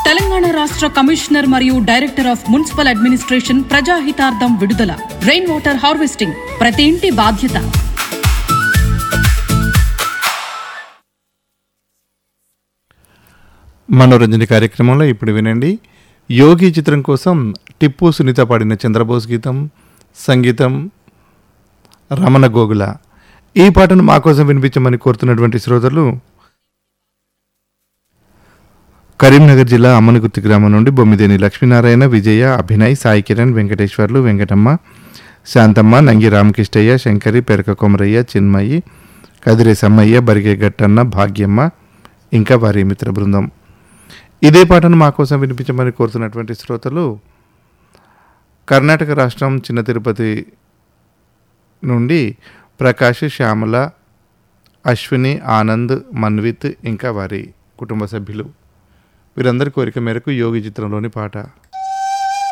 తెలంగాణ రాష్ట్ర కమిషనర్ మరియు director of municipal administration ప్రజాహితార్థం విడుదల రెయిన్ వాటర్ హార్వెస్టింగ్ ప్రతి ఇంటి బాధ్యత మనోరంజన కార్యక్రమంలో ఇప్పుడు వినండి యోగి చిత్రం కోసం టిప్పు సునీత పాడిన చంద్రబోస్ గీతం సంగీతం రమణ గోగుల ఈ పాటను మా కోసం వినిపించమని కోరుతున్నటువంటి శ్రోతలు కరీంనగర్ జిల్లా అమ్మనగుర్తి గ్రామం నుండి బొమ్మిదేని లక్ష్మీనారాయణ విజయ అభినయ్ సాయి కిరణ్ వెంకటేశ్వర్లు వెంకటమ్మ శాంతమ్మ నంగి రామకృష్ణయ్య శంకరి పెరక కొమరయ్య చిన్మయి కదిరే సమ్మయ్య బరిగే గట్టన్న భాగ్యమ్మ ఇంకా వారి మిత్ర బృందం ఇదే పాటను మా కోసం వినిపించమని కోరుతున్నటువంటి శ్రోతలు కర్ణాటక రాష్ట్రం చిన్న తిరుపతి నుండి ప్రకాష్ శ్యామల అశ్విని ఆనంద్ మన్విత్ ఇంకా వారి కుటుంబ సభ్యులు వీరందరి కోరిక మేరకు యోగి చిత్రంలోని పాట